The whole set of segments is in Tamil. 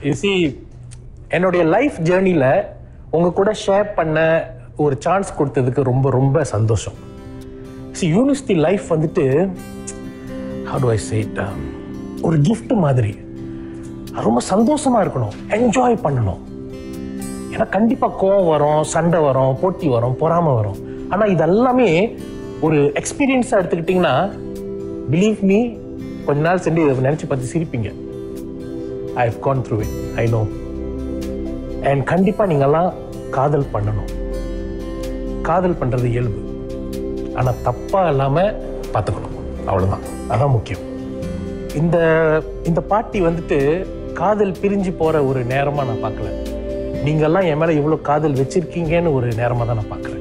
யூ see என்னுடைய லைஃப் ஜேர்னியில் உங்க கூட ஷேர் பண்ண ஒரு சான்ஸ் கொடுத்ததுக்கு ரொம்ப ரொம்ப சந்தோஷம் சி யூனிவர்சிட்டி லைஃப் வந்துட்டு how do I say it um, ஒரு gift மாதிரி ரொம்ப சந்தோஷமா இருக்கணும் என்ஜாய் பண்ணணும் ஏன்னா கண்டிப்பா கோவம் வரும் சண்டை வரும் போட்டி வரும் பொறாமை வரும் ஆனா இதெல்லாமே ஒரு எக்ஸ்பீரியன்ஸா எடுத்துக்கிட்டிங்கன்னா பிலீவ் மீ கொஞ்ச நாள் சென்று இதை நினைச்சு பார்த்து சிரிப்பீங்க I have gone through it I know and கண்டிப்பா நீங்கெல்லாம் காதல் பண்ணணும் காதல் பண்றது இயல்பு ஆனா தப்பா இல்லாம பார்த்துக்கணும் அவ்வளவுதான் அதான் முக்கியம் இந்த இந்த பாட்டி வந்துட்டு காதல் பிரிஞ்சு போற ஒரு நேரமா நான் பார்க்கல நீங்கெல்லாம் என் மேல இவ்வளவு காதல் வச்சிருக்கீங்கன்னு ஒரு நேரமா தான் நான் பார்க்கறேன்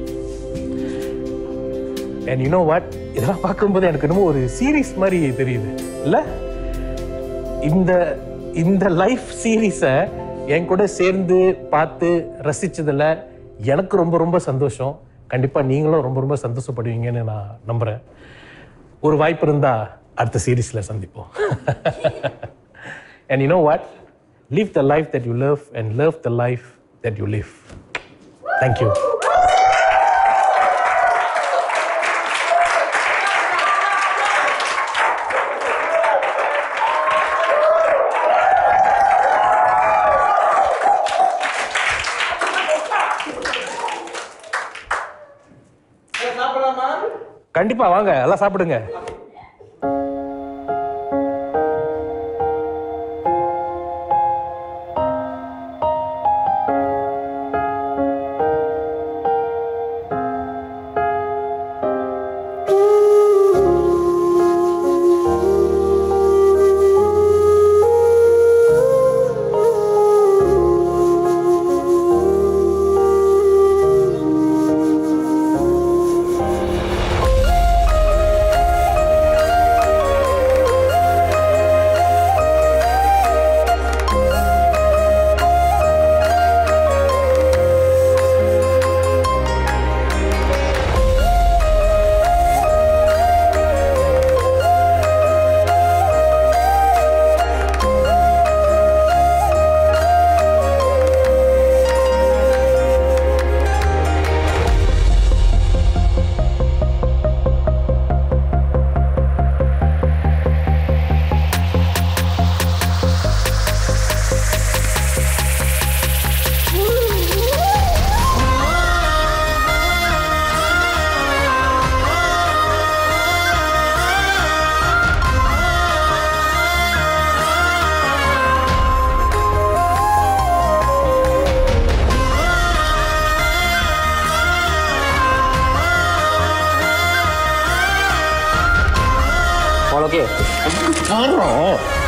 அண்ட் யூ நோ வாட் இதெல்லாம் பார்க்கும்போது எனக்கு என்னமோ ஒரு சீரிஸ் மாதிரி தெரியுது இல்ல இந்த இந்த லைஃப் சீரீஸை என் கூட சேர்ந்து பார்த்து ரசிச்சதுல எனக்கு ரொம்ப ரொம்ப சந்தோஷம் கண்டிப்பா நீங்களும் ரொம்ப ரொம்ப சந்தோஷப்படுவீங்கன்னு நான் நம்புறேன் ஒரு வாய்ப்பு இருந்தா அடுத்த சீரீஸ்ல சந்திப்போம் and you know what live the life that you love and love the life that you live thank you கண்டிப்பா வாங்க எல்லாம் சாப்பிடுங்க உனக்கு காரணம்